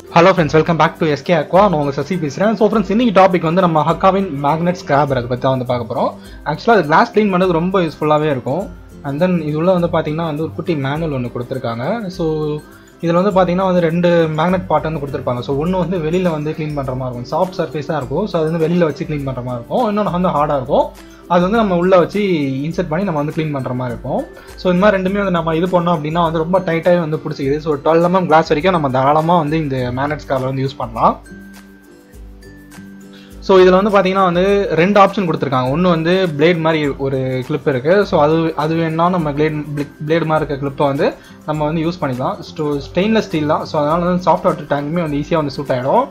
hello friends welcome back to SK aqua நான் உங்கள் சசி பேசுகிறேன் ஸோ ஃப்ரெண்ட்ஸ் இன்னைக்கு டாபிக் வந்து நம்ம ஹக்காவின் மேக்னெட் ஸ்கிராபர் அதை பற்றி தான் வந்து பார்க்க போகிறோம் ஆக்சுவலாக அது கிளாஸ் க்ளீன் பண்ணது ரொம்ப யூஸ்ஃபுல்லாகவே இருக்கும் அண்ட் தென் இது உள்ள வந்து பார்த்தீங்கன்னா வந்து ஒரு குட்டி மேனுவல் ஒன்று கொடுத்துருக்காங்க ஸோ இதில் வந்து பார்த்தீங்கன்னா வந்து ரெண்டு மேக்னெட் பார்ட் வந்து கொடுத்துருப்பாங்க ஸோ ஒன்று வந்து வெளியில் வந்து க்ளீன் பண்ணுற மாதிரி இருக்கும் சாஃப்ட் சர்ஃபேஸாக இருக்கும் ஸோ அது வந்து வெளியில் வச்சு க்ளீன் பண்ணுற மாதிரி இருக்கும் இன்னொன்று வந்து ஹார்டாக இருக்கும் அது வந்து நம்ம உள்ளே வச்சு இன்செர்ட் பண்ணி நம்ம வந்து க்ளீன் பண்ணுற மாதிரி இருக்கும் ஸோ இந்த மாதிரி ரெண்டுமே வந்து நம்ம இது பண்ணோம் அப்படின்னா வந்து ரொம்ப டைட்டாகவே வந்து பிடிச்சிக்குது ஸோ டுவெல் எம்எம் கிளாஸ் வரைக்கும் நம்ம தாராளமாக வந்து இந்த மேனட் ஸ்காரில் வந்து யூஸ் பண்ணலாம் ஸோ இதில் வந்து பார்த்தீங்கன்னா வந்து ரெண்டு ஆப்ஷன் கொடுத்துருக்காங்க ஒன்று வந்து பிளேட் மாதிரி ஒரு கிளிப் இருக்குது ஸோ அது அது வேணா நம்ம பிளேட் பிளேட் மாதிரி இருக்க கிளிப்பை வந்து நம்ம வந்து யூஸ் பண்ணிக்கலாம் ஸ்டோ ஸ்டெயின்லெஸ் ஸ்டீல் தான் ஸோ அதனால் வந்து சாஃப்ட் வாட்டர் டேங்குமே வந்து ஈஸியாக வந்து சூட் ஆகிடும்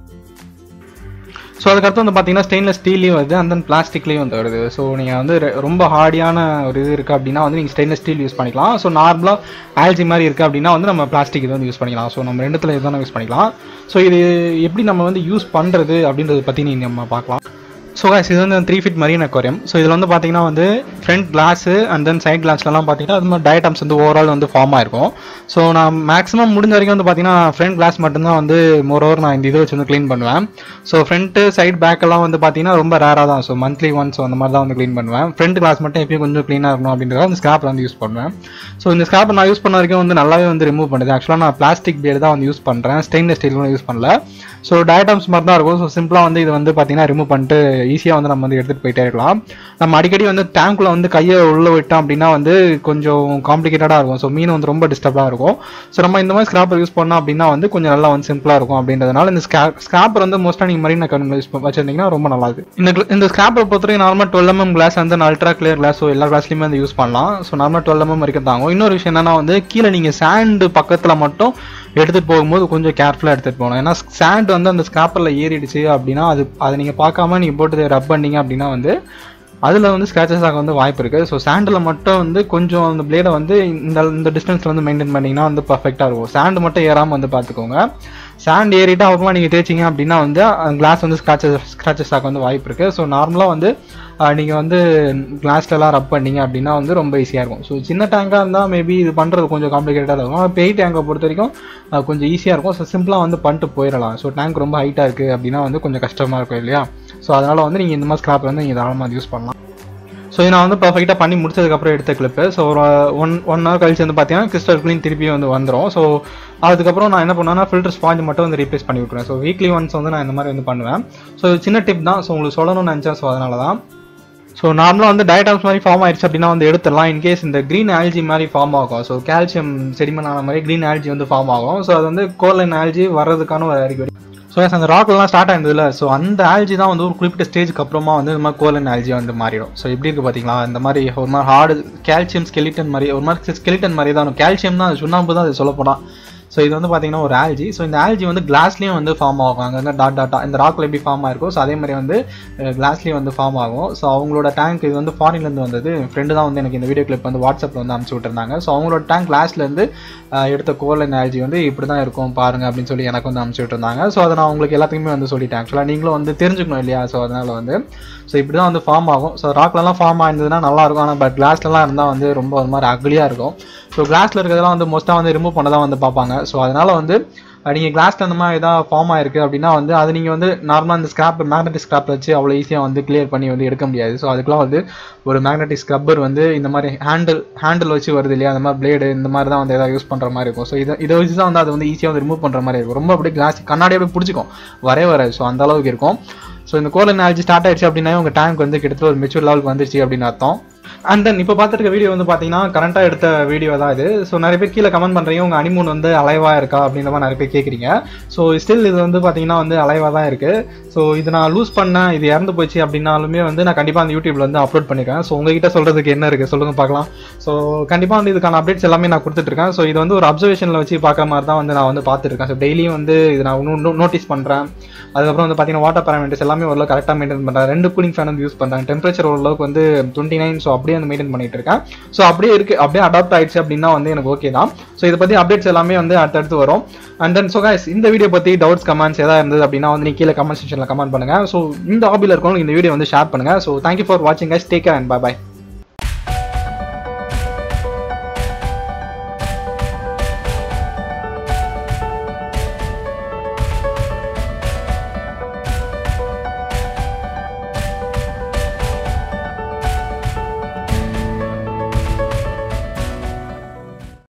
ஸோ அதுக்கடுத்து வந்து பார்த்தீங்கன்னா ஸ்டெயின்லெஸ் ஸ்டீல்லையும் வருது அண்ட் தென் பிளாஸ்டிக்லேயும் வந்து வருது ஸோ நீங்கள் வந்து ரெ- ரொம்ப ஹார்டியான ஒரு இது இருக்குது அப்படின்னா வந்து நீங்கள் ஸ்டெயின்லெஸ் ஸ்டீல் யூஸ் பண்ணிக்கலாம் ஸோ நார்மலாக ஆல்ஜி மாதிரி இருக்குது அப்படின்னா வந்து நம்ம பிளாஸ்டிக் இது வந்து யூஸ் பண்ணிக்கலாம் ஸோ நம்ம ரெண்டுத்தில் இதுதான் யூஸ் பண்ணிக்கலாம் ஸோ இது எப்படி நம்ம வந்து யூஸ் பண்ணுறது அப்படின்றத பற்றி நீங்கள் நம்ம பார்க்கலாம் ஸோ guys இது வந்து three feet marine aquarium so இதில் வந்து பார்த்தீங்கன்னா வந்து front glass and then side கிளாஸ்லலாம் பார்த்தீங்கன்னா அது மாதிரி டயட்டம்ஸ் வந்து ஓவரால் வந்து ஃபார்ம் ஆயிருக்கும் ஸோ நான் மேக்ஸிமம் முடிஞ்ச வரைக்கும் வந்து பார்த்தீங்கன்னா ஃப்ரண்ட் கிளாஸ் மட்டும்தான் வந்து மோர் ஓவர் நான் இந்த இதை வச்சு வந்து க்ளீன் பண்ணுவேன் ஸோ ஃப்ரண்ட்டு சைட் பேக்கெல்லாம் வந்து பார்த்தீங்கன்னா ரொம்ப ரேராக தான் ஸோ மந்த்லி ஒன்ஸ் அந்த மாதிரி தான் வந்து க்ளீன் பண்ணுவேன் ஃப்ரண்ட் கிளாஸ் மட்டும் எப்பயும் கொஞ்சம் க்ளீனாக இருக்கணும் அப்படின்றத அந்த ஸ்கிராப் வந்து யூஸ் பண்ணுவேன் ஸோ இந்த ஸ்கிராப் நான் யூஸ் பண்ண வரைக்கும் வந்து நல்லாவே வந்து ரிமூவ் பண்ணுது ஆக்சுவலாக நான் பிளாஸ்டிக் பிளேடு தான் வந்து யூஸ் பண்ணுறேன் ஸ்டெயின்லெஸ் ஸ்டீல் யூஸ் பண்ணல ஸோ டயட்டம்ஸ் மாதிரி தான் இருக்கும் ஸோ சிம்பிளாக வந்து இது வந்து பார்த்தீங்கன்னா ரிமூவ் பண்ணிட்டு ஈஸியாக வந்து நம்ம வந்து எடுத்துகிட்டு போயிட்டே இருக்கலாம் நம்ம அடிக்கடி வந்து டேங்க்குள்ள வந்து கையை உள்ள விட்டோம் அப்படின்னா வந்து கொஞ்சம் காம்ப்ளிகேட்டடாக இருக்கும் ஸோ மீன் வந்து ரொம்ப டிஸ்டர்பாக இருக்கும் ஸோ நம்ம இந்த மாதிரி ஸ்கிராப்பர் யூஸ் பண்ணோம் அப்படின்னா வந்து கொஞ்சம் நல்லா வந்து சிம்பிளாக இருக்கும் அப்படின்றதுனால இந்த ஸ்கிராப்பர் வந்து மோஸ்ட்டாக நீங்கள் மரீன் அக்கௌண்ட் யூஸ் வச்சிருந்தீங்கன்னா ரொம்ப நல்லா இருக்கு இந்த gla- இந்த ஸ்கிராப்பர் பொறுத்தவரைக்கும் நார்மலாக டுவெல் எம்எம் கிளாஸ் வந்து அல்ட்ரா கிளியர் கிளாஸ் ஸோ எல்லா கிளாஸ்லையுமே வந்து யூஸ் பண்ணலாம் ஸோ நார்மலாக டுவெல் எம்எம் வரைக்கும் தாங்கும் இன்னொரு விஷயம் என்னன்னா வந்து கீழே நீங்கள் சாண்டு பக்கத்தில் மட்டும் எடுத்துகிட்டு போகும்போது கொஞ்சம் கேர்ஃபுல்லாக எடுத்துகிட்டு போகணும் ஏன்னா சாண்ட் வந்து அந்த ஸ்கிராப்பரில் ஏறிடுச்சு அப்படின்னா அது அதை நீங்கள் பார்க்காம நீங்கள் போட்டு ரப் பண்ணீங்க அப்படின்னா வந்து அதில் வந்து ஸ்க்ராச்சஸ் ஆக வந்து வாய்ப்பு இருக்குது ஸோ சாண்டில் மட்டும் வந்து கொஞ்சம் அந்த பிளேடை வந்து இந்த இந்த டிஸ்டன்ஸில் வந்து மெயின்டைன் பண்ணிங்கன்னா வந்து பர்ஃபெக்டாக இருக்கும் சாண்ட் மட்டும் ஏறாமல் வந்து பார்த்துக்கோங்க சாண்ட் ஏறிட்டு அப்புறமா நீங்கள் தேய்ச்சிங்க அப்படின்னா வந்து கிளாஸ் வந்து ஸ்க்ராச்சஸ் ஸ்க்ராச்சஸ் ஆக வந்து வாய்ப்பு இருக்குது ஸோ நார்மலாக வந்து நீங்கள் வந்து கிளாஸ்லலாம் ரப் பண்ணீங்க அப்படின்னா வந்து ரொம்ப ஈஸியாக இருக்கும் ஸோ சின்ன டேங்காக இருந்தால் மேபி இது பண்ணுறது கொஞ்சம் காம்ப்ளிகேட்டடாக இருக்கும் ஆனால் பெரிய டேங்கை பொறுத்த வரைக்கும் அஹ், கொஞ்சம் ஈஸியாக இருக்கும் ஸோ சிம்பிளாக வந்து பண்ணிட்டு போயிடலாம் ஸோ டேங்க் ரொம்ப ஹைட்டாக இருக்குது அப்படின்னா வந்து கொஞ்சம் கஷ்டமாக இருக்கும் இல்லையா ஸோ அதனால் வந்து நீங்கள் இந்த மாதிரி ஸ்கிராப் வந்து நீங்கள் தாராளமாக யூஸ் பண்ணலாம் ஸோ இது நான் வந்து பர்ஃபெக்டாக பண்ணி முடிச்சதுக்கப்புறம் எடுத்த கிளிப்பு ஸோ ஒரு ஒன் ஒன் ஹவர் கழிச்சு வந்து பார்த்தீங்கன்னா கிறிஸ்டல் க்ளீன் திருப்பி வந்து வந்துடும் ஸோ அதுக்கப்புறம் நான் என்ன பண்ணுவேன்னா ஃபில்டர் ஸ்பாஞ்ச் மட்டும் வந்து ரீப்ளேஸ் பண்ணி விட்ருவேன் ஸோ வீக்லி ஒன்ஸ் வந்து நான் இந்த மாதிரி வந்து பண்ணுவேன் ஸோ சின்ன டிப் தான் ஸோ உங்களுக்கு சொல்லணும்னு நினச்சேன் ஸோ அதனால தான் ஸோ நார்மலாக வந்து டயட்டாம்ஸ் மாதிரி ஃபார்ம் ஆயிடுச்சு அப்படின்னா வந்து எடுத்துடலாம் இன்கேஸ் இந்த க்ரீன் ஆல்ஜி மாதிரி ஃபார்ம் ஆகும் ஸோ கால்சியம் செடிமன் ஆன மாதிரி க்ரீன் ஆல்ஜி வந்து ஃபார்ம் ஆகும் ஸோ அது வந்து கோலைன் ஆல்ஜி வர்றதுக்கான ஒரு அறிகுறி ஸோ எஸ் அந்த ராக்லாம் ஸ்டார்ட் ஆயிருந்ததுல ஸோ அந்த ஆல்ஜி தான் வந்து ஒரு குறிப்பிட்ட ஸ்டேஜ்க்கு அப்புறமா வந்து இந்த மாதிரி கோலன் ஆல்ஜி வந்து மாறிடும் ஸோ எப்படி இருக்கு பார்த்தீங்களா இந்த மாதிரி ஒரு மாதிரி ஹார்டு கால்சியம் ஸ்கெலிட்டன் மாதிரி ஒரு மாதிரி ஸ்கெலிட்டன் மாதிரி தான் கால்சியம் தான் அது சுண்ணாம்பு தான் அது சொல்லப்போனால் ஸோ இது வந்து பார்த்தீங்கன்னா ஒரு ஆல்ஜி ஸோ இந்த ஆல்ஜி வந்து கிளாஸ்லேயும் வந்து ஃபார்ம் ஆகும் அங்கங்கே டாட் டாட்டா இந்த ராக்கில் எப்படி ஃபார்ம் ஆயிருக்கும் ஸோ அதே மாதிரி வந்து கிளாஸ்லேயும் வந்து ஃபார்ம் ஆகும் ஸோ அவங்களோட டேங்க் இது வந்து ஃபாரின்லேருந்து வந்தது என் ஃப்ரெண்டு தான் வந்து எனக்கு இந்த வீடியோ கிளிப் வந்து வாட்ஸ்அப்பில் வந்து அனுப்பிச்சு விட்டுருந்தாங்க ஸோ அவங்களோட டேங்க் கிளாஸ்லேருந்து எடுத்த கோலன் ஆல்ஜி வந்து இப்படி தான் இருக்கும் பாருங்க அப்படின்னு சொல்லி எனக்கு வந்து அனுப்பிச்சு விட்டுருந்தாங்க ஸோ அதை நான் உங்களுக்கு எல்லாத்துக்குமே வந்து சொல்லிட்டேன் ஆக்சுவலாக நீங்களும் வந்து தெரிஞ்சுக்கணும் இல்லையா ஸோ அதனால வந்து ஸோ இப்படி தான் வந்து ஃபார்ம் ஆகும் ஸோ ராக்லலாம் ஃபார்ம் ஆயிருந்ததுன்னா நல்லா இருக்கும் ஆனால் பட் கிளாஸ்லலாம் இருந்தால் வந்து ரொம்ப ஒரு மாதிரி அக்லியாக இருக்கும் ஸோ கிளாஸில் இருக்கிறதெல்லாம் வந்து மோஸ்ட்டாக வந்து ரிமூவ் பண்ண தான் வந்து பார்ப்பாங்க ஸோ அதனால வந்து நீங்கள் கிளாஸில் அந்த மாதிரி ஏதாவது ஃபார்ம் ஆயிருக்கு அப்படின்னா வந்து அது நீங்கள் வந்து நார்மலாக இந்த ஸ்கிராப் மேக்னட்டிக் ஸ்கிராப் வச்சு அவ்வளோ ஈஸியாக வந்து கிளியர் பண்ணி வந்து எடுக்க முடியாது ஸோ அதுக்கெலாம் வந்து ஒரு மேக்னட்டிக் ஸ்க்ரப்பர் வந்து இந்த மாதிரி ஹேண்டில் ஹேண்டில் வச்சு வருது இல்லையா அந்த மாதிரி பிளேடு இந்த மாதிரி தான் வந்து எதாவது யூஸ் பண்ணுற மாதிரி இருக்கும் ஸோ இதை இதை வச்சு தான் வந்து அது வந்து ஈஸியாக வந்து ரிமூவ் பண்ணுற மாதிரி இருக்கும் ரொம்ப அப்படியே கிளாஸ் கண்ணாடி அப்படியே பிடிச்சிக்கும் வரே வராது ஸோ அந்த அளவுக்கு இருக்கும் ஸோ இந்த கோலன் ஆல்ஜி ஸ்டார்ட் ஆயிடுச்சு அப்படின்னா உங்கள் டேங்க் வந்து கிட்டத்தட்ட ஒரு மெச்சூர் லெவலுக்கு வந்துருச்சு அப்படின்னு அர்த்தம் அண்ட் தென் இப்போ பார்த்துருக்க வீடியோ வந்து பார்த்தீங்கன்னா கரண்ட்டாக எடுத்த வீடியோ தான் இது ஸோ நிறைய பேர் கீழே கமெண்ட் பண்ணுறீங்க உங்கள் அனிமூன் வந்து அலைவாக இருக்கா அப்படின்ற மாதிரி நிறைய பேர் கேட்குறீங்க ஸோ ஸ்டில் இது வந்து பார்த்தீங்கன்னா வந்து அலைவாக தான் இருக்குது ஸோ இது நான் லூஸ் பண்ணேன் இது இறந்து போச்சு அப்படின்னாலுமே வந்து நான் கண்டிப்பாக அந்த யூடியூப்ல வந்து அப்லோட் பண்ணிருக்கேன் ஸோ உங்ககிட்ட சொல்கிறதுக்கு என்ன இருக்குது சொல்லுங்கள் பார்க்கலாம் ஸோ கண்டிப்பாக வந்து இதுக்கான அப்டேட்ஸ் எல்லாமே நான் கொடுத்துட்ருக்கேன் ஸோ இது வந்து ஒரு அப்சர்வேஷனில் வச்சு பார்க்குற மாதிரி தான் வந்து நான் வந்து பார்த்துருக்கேன் ஸோ டெய்லியும் வந்து இது நான் நோட்டீஸ் பண்ணுறேன் அதுக்கப்புறம் வந்து பார்த்தீங்கன்னா வாட்டர் பேராமீட்டர்ஸ் எல்லாமே ஓரளவு கரெக்டாக மெயின்டைன் பண்ணுறேன் ரெண்டு கூலிங் ஃபேன் வந்து யூஸ் பண்ணுறேன் டெம்பரேச்சர் ஓரளவுக்கு வந்து டுவெண்ட்டி நைன் ஸோ அப்படியே வந்து மெயின்டைன் பண்ணிட்டு இருக்கேன் ஸோ அப்படியே இருக்கு அப்படியே அடாப்ட் ஆயிடுச்சு அப்படின்னா வந்து எனக்கு ஓகே தான் ஸோ இதை பற்றி அப்டேட்ஸ் எல்லாமே வந்து அடுத்தடுத்து வரும் அண்ட் தென் ஸோ guys இந்த வீடியோ பற்றி டவுட்ஸ் கமெண்ட்ஸ் ஏதாவது இருந்தது அப்படின்னா வந்து நீ கீழே கமெண்ட் செக்ஷனில் கமெண்ட் பண்ணுங்க ஸோ இந்த ஹாபியில் இருக்கவங்க இந்த வீடியோ வந்து ஷேர் பண்ணுங்க ஸோ தேங்க்யூ ஃபார் வாட்சிங் guys take care and bye by